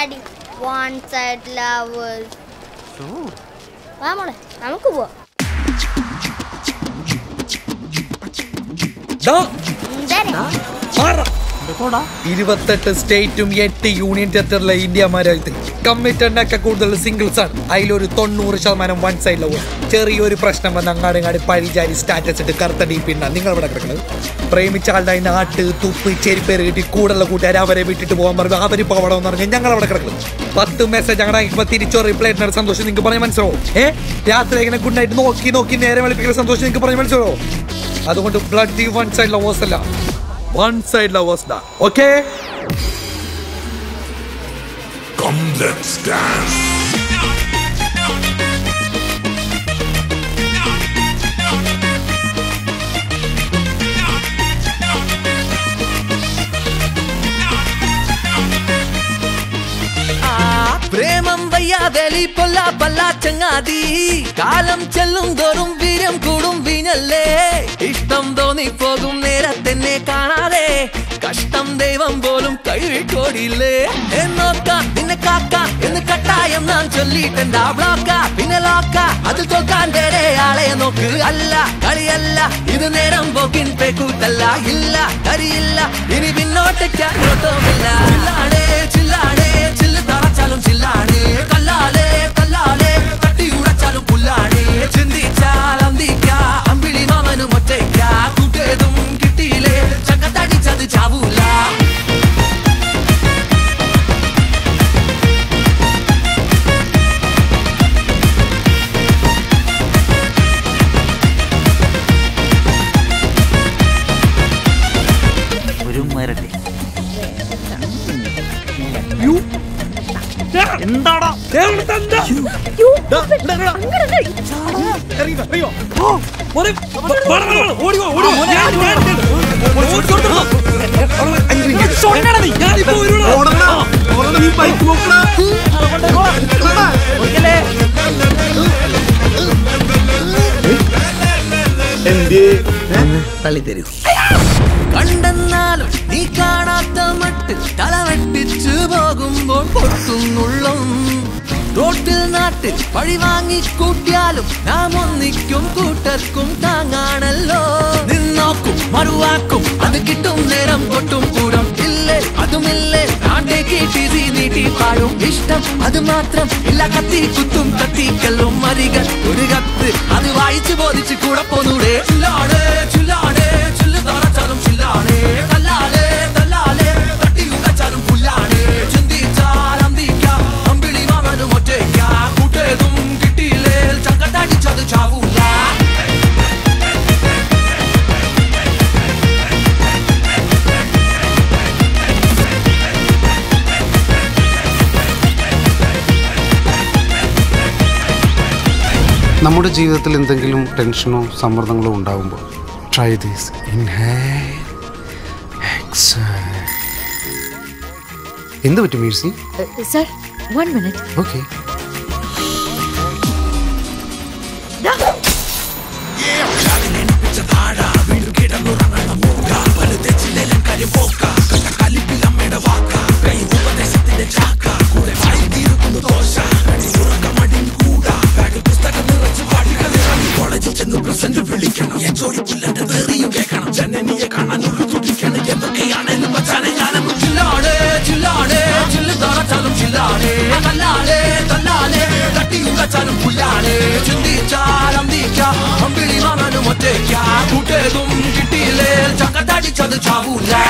Daddy one side lovers വാ മോളെ നമുക്ക് പോവാം ഇരുപത്തെട്ട് സ്റ്റേറ്റും എട്ട് യൂണിയൻ ടെറിട്ടറിലെ ഇന്ത്യമാരായിട്ട് കമ്മിറ്റഡ് ഒക്കെ കൂടുതൽ സിംഗിൾസ് ആണ് അതിലൊരു തൊണ്ണൂറ് ശതമാനം വൺ സൈഡ് ലവ് ചെറിയൊരു പ്രശ്നം വന്ന് അങ്ങാട് ഇങ്ങാട് പഴിചാരി സ്റ്റാറ്റസ് ഇട്ട് കറുത്ത ഡി പിന്ന നിങ്ങൾ ഇവിടെ കിടക്കുന്നത് പ്രേമിച്ച ആളുടെ നാട്ട് തുപ്പ് ചെരിപ്പേര് കിട്ടി കൂടുതലുള്ള കൂട്ടുകാർ അവരെ വിട്ടിട്ട് പോകാൻ പറഞ്ഞു അവര് പോകണമെന്ന് പറഞ്ഞാൽ ഞങ്ങൾ അവിടെ കിടക്കുന്നത് പത്ത് മെസ്സേജ് അങ്ങനെ ഇപ്പൊ തിരിച്ചോ റിപ്ലൈ ഇടുന്ന സന്തോഷം നിങ്ങൾക്ക് പറഞ്ഞാൽ മനസ്സിലാവും ഏ രാത്രി ഇങ്ങനെ ഗുഡ് നൈറ്റ് നോക്കി നോക്കി നേരെ വെളുപ്പിക്കുന്ന സന്തോഷം നിങ്ങൾക്ക് പറഞ്ഞാൽ മനസ്സിലാവും അതുകൊണ്ട് blood the one side lovers അല്ല വൺ സൈഡ് ലവേഴ്സ് ഡാ ഓക്കേ Come, let's dance. പ്രേമം വയ്യാതെലി പൊല്ല പല്ല ചങ്ങാതി കാലം ചെല്ലും തോറും വീര്യം കൂടും വീഞ്ഞല്ലേ ഇഷ്ടം തോന്നിപ്പോകും നേരത്തെന്നെ കാണാതെ കഷ്ടം ദൈവം പോലും കൈവിട്ടോടില്ലേ എന്നോക്ക നിന്നെ കാക്ക എന്ന് കട്ടായം ഞാൻ ചൊല്ലിട്ടെന്താ ബ്ലോക്ക പിന്നെ ലോക്ക അതിൽ തോക്കാൻ വേറെ ആളെ നോക്ക് അല്ല കളിയല്ല ഇത് നേരം പോക്കിൻ പേക്കൂട്ടല്ല ഇല്ല കരിയില്ല ഇനി പിന്നോട്ടേക്കാട്ടോമില്ല ചില്ലാടേ ചില്ലാടേ ചില്ല് തറച്ചാലും ചില്ലാടേ കല്ലാലേ കല്ലാലേ തട്ടി ഉടച്ചാലും പുല്ലാടേ ചിന്തിച്ചാൽ അന്തിക്ക അമ്പിളി മാമനും ഒറ്റയ്ക്ക കൂട്ടേതും കിട്ടിയില്ലേ ചക്കത്തടിച്ചത് ചാവൂല ഒരു മരട്ടെ എന്താടാ തള്ളി തരൂ കണ്ടെന്നാലും നീ കാണാത്ത മട്ട് തല വെട്ടിച്ചു പോകുമ്പോൾ പൊട്ടുന്നുള്ളും റോട്ടിൽ നാട്ടിൽ പഴി വാങ്ങി കൂട്ടിയാലും നാം ഒന്നിക്കും കൂട്ടർക്കും താങ്ങാണല്ലോ നിന്നോക്കും മറുവാക്കും അത് കിട്ടും നേരം കൊട്ടും കൂടം ഇല്ലേ അതുമില്ലേ നാട്ടേക്ക് തിരി നീട്ടി പാടും ഇഷ്ടം അത് മാത്രം ഇല്ല കത്തി കുത്തും കത്തിക്കല്ലും മരികൾ ഒരു കത്ത് അത് വായിച്ചു ബോധിച്ച് കൂടെ പോന്നൂടെ ചില്ലാടേ ചില്ലാടേ ചില്ല് തറച്ചാലും ചില്ലാടേ തല്ലാലേ തല്ലാലേ തട്ടി ഉടച്ചാലും പുല്ലാടേ ചിന്തിച്ചാൽ അന്തിക്ക അമ്പിളി മാമനും ഒറ്റയ്ക്ക കൂട്ടേതും കിട്ടിയില്ലേ ചങ്കട്ടടിച്ചത് ചാവൂല നമ്മുടെ ജീവിതത്തിൽ എന്തെങ്കിലും ടെൻഷനോ സമ്മർദ്ദങ്ങളോ ഉണ്ടാകുമ്പോൾ ട്രൈ ദിസ് ഇൻഹേൽ എന്ത് പറ്റും മീഴ്സി സർ വൺ മിനിറ്റ് ഓക്കെ ചില്ലാടേ ചില്ലാടേ ചില്ല് തറച്ചാലും ചില്ലാടേ തല്ലാലേ തല്ലാലേ തട്ടി ഉടച്ചാലും പുല്ലാടേ ചിന്തിച്ചാൽ അന്തിക്ക അമ്പിളി മാമനും ഒറ്റയ്ക്ക കൂട്ടേതും കിട്ടിയില്ലേ ചക്കത്തടിച്ചത് ചാവൂല